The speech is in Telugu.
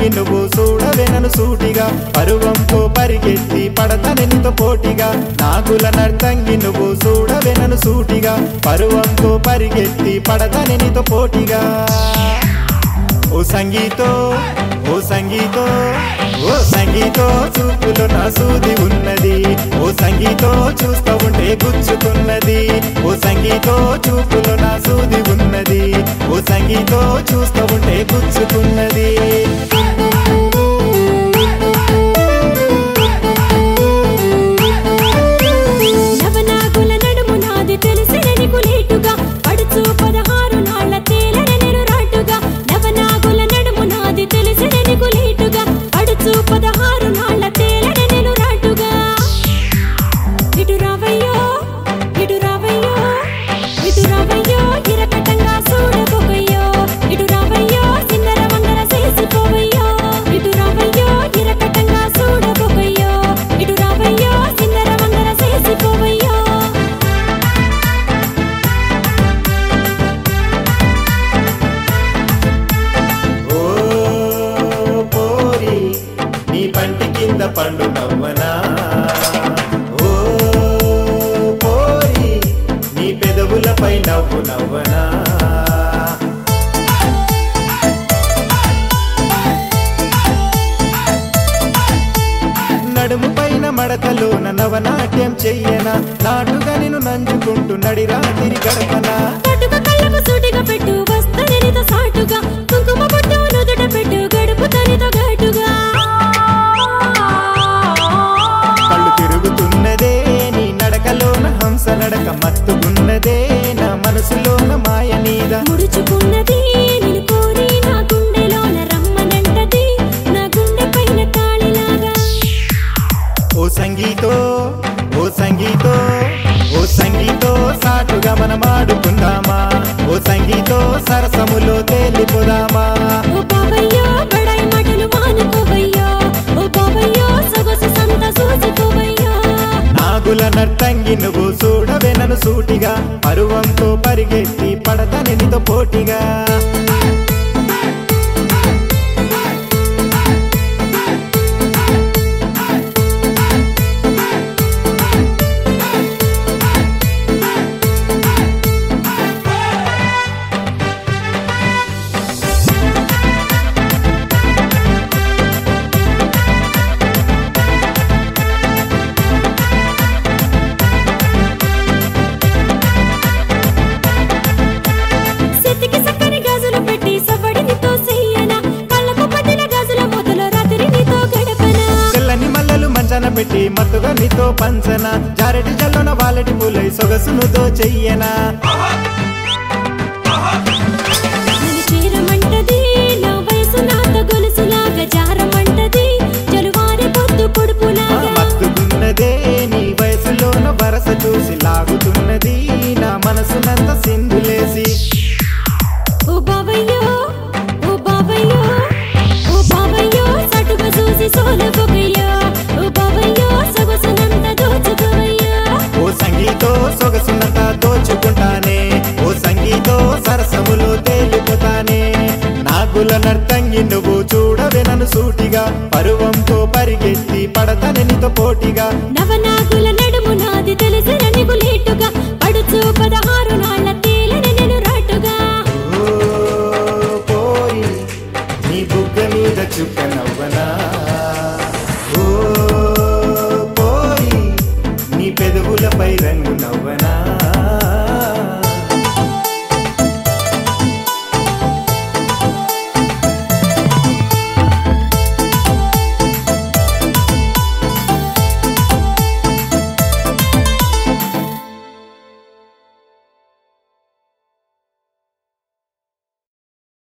నర్తంగి నువ్వు చూడవే నన్ను సూటిగా పరువంతో పరిగెత్తి పడతని నీతో పోటీగా నాగుల నర్తంగి నువ్వు చూడవే నన్ను సూటిగా పరువంతో పరిగెత్తి పడతని నీతో పోటీగా ఓ సంగీతో ఓ సంగీతో ఓ సంగీతో చూపులో నా సూది ఉన్నది ఓ సంగీతో చూస్తూ ఉంటే గుచ్చుతున్నది ఓ సంగీతో చూపులో నా సూది ఉన్నది ఓ సంగీతో చూస్తూ ఉంటే గుచ్చుతున్నది నవనాగుల నడుము నాది తెలిసిన నీకు లేటుగా పడుచు పదహారు నాళ్ల తేలర నేను రాటుగా నవనాగుల నడుము నాది తెలిసిన నీకు లేటుగా పడుచు పదహారు నాళ్ల తేలర నేను రాటుగా ఇటు రావయ్యో ఇటు రావయ్యో ఇటు రావయ్యో ఇరకటంగా చూడబోకయ్యో ఇటు రావయ్యో సింగర వంగర చేసిపోవయ్యో ఇటు రావయ్యో ఇరకటంగా చూడబోకయ్యో ఇటు రావయ్యో సింగర వంగర చేసిపోవయ్యో ఓ పోరి నీ పంటి కింద పండు నవ్వనా ఓ పోరి నీ పెదవులపై నవ్వు నవ్వనా నడుము పైన మడతలోన నవనాట్యం చెయ్యనా నాటుగా నిన్ను నంచుకుంటూ నడిరా తిరిగి గడపనా కటుక కళ్ళకు సూటిగా పెట్టు వస్తనితో సాటుగా కుంకుమ బొట్టు నుదుట పెట్టు గడుపు తనితో ఘాటుగా కళ్ళు తిరుగుతున్నదే నీ నడకలోన హంస నడక మత్తుకున్నదే నా మనసులోన మాయ నీద ముడుచుకున్నది నిన్ను కోరి నా గుండెలోన రమ్మనంటది నా గుండె పైన తాళిలాగా ఓ సంగీతో ఓ సంగీతో ఓ సంగీతో సాటుగా మనం ఆడుకుందామా ఓ సంగీతో సరసములో తేలిపోదామా ఓ బాబయ్యో బడాయి మాటలు మానుకోవయ్యో ఓ బాబయ్యో సొగసు సంత చూసుకోవయ్యో నాగుల నర్తంగి నువ్వు చూడవే నన్ను సూటిగా పరువంతో పరిగెత్తి పడతని నీతో పోటీగా సెత్తికి సక్కని గాజులు పెట్టి సవ్వడి నీతో చెయ్యనా కళ్ళకు పట్టిన గాజుల మొదలు రాత్రి నీతో గడపనా తెల్లని మల్లలు మంచన పెట్టి మత్తుగా నీతో పంచన జారెటి జల్లున వాలటి పూలై సొగసునుతో చెయ్యనా నన్ను చేరమంటది నా వయసు నాతో గొలుసులాగా జారమంటది జలువారి పొద్దు ఆ పొడుపులాగా మత్తుకున్నదే నీ వయసులోన వరస చూసి లాగుతున్నది నా మనసునంత సింధులేసి ఓ బావయ్యో ఓ బావయ్యో ఓ బావయ్యో సటుగా చూసి సోలబోకయ్యో ఓ బావయ్యో సొగసునంత దోచుకోవయ్యో ఓ సంగీతో సొగసునంత దోచుకుంటానే ఓ సంగీతో సరసములో తేలిపోతానే నాగుల నర్తంగి నువ్వు చూడవే నన్ను సూటిగా పరువంతో పరిగెత్తి పడతని నీతో పోటీగా నా